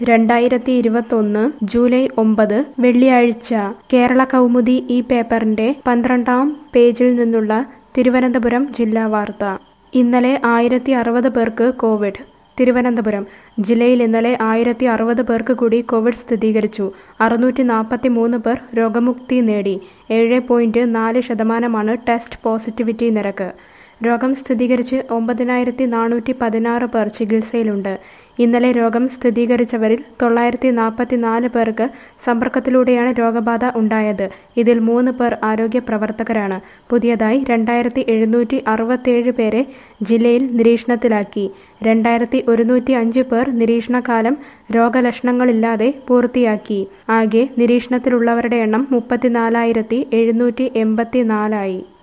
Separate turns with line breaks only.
രണ്ടായിരത്തി ഇരുപത്തൊന്ന് ജൂലൈ ഒമ്പത് വെള്ളിയാഴ്ച കേരള കൗമുദി ഈ പേപ്പറിന്റെ പന്ത്രണ്ടാം പേജിൽ നിന്നുള്ള തിരുവനന്തപുരം ജില്ലാ വാർത്ത ഇന്നലെ ആയിരത്തി അറുപത് പേർക്ക് കോവിഡ് തിരുവനന്തപുരം ജില്ലയിൽ ഇന്നലെ ആയിരത്തി അറുപത് പേർക്ക് കൂടി കോവിഡ് സ്ഥിരീകരിച്ചു അറുന്നൂറ്റി നാൽപ്പത്തി മൂന്ന് പേർ രോഗമുക്തി നേടി ഏഴ് പോയിന്റ് നാല് ശതമാനമാണ് ടെസ്റ്റ് പോസിറ്റിവിറ്റി നിരക്ക് രോഗം സ്ഥിരീകരിച്ച് ഒമ്പതിനായിരത്തി നാനൂറ്റി പതിനാറ് പേർ ചികിത്സയിലുണ്ട് ഇന്നലെ രോഗം സ്ഥിരീകരിച്ചവരിൽ തൊള്ളായിരത്തി നാൽപ്പത്തി നാല് പേർക്ക് സമ്പർക്കത്തിലൂടെയാണ് രോഗബാധ ഉണ്ടായത് ഇതിൽ മൂന്ന് പേർ ആരോഗ്യ പ്രവർത്തകരാണ് പുതിയതായി രണ്ടായിരത്തി എഴുന്നൂറ്റി അറുപത്തേഴ് പേരെ ജില്ലയിൽ നിരീക്ഷണത്തിലാക്കി രണ്ടായിരത്തി ഒരുന്നൂറ്റി അഞ്ച് പേർ നിരീക്ഷണകാലം രോഗലക്ഷണങ്ങളില്ലാതെ പൂർത്തിയാക്കി ആകെ നിരീക്ഷണത്തിലുള്ളവരുടെ എണ്ണം മുപ്പത്തിനാലായിരത്തി എഴുന്നൂറ്റി എൺപത്തി നാലായി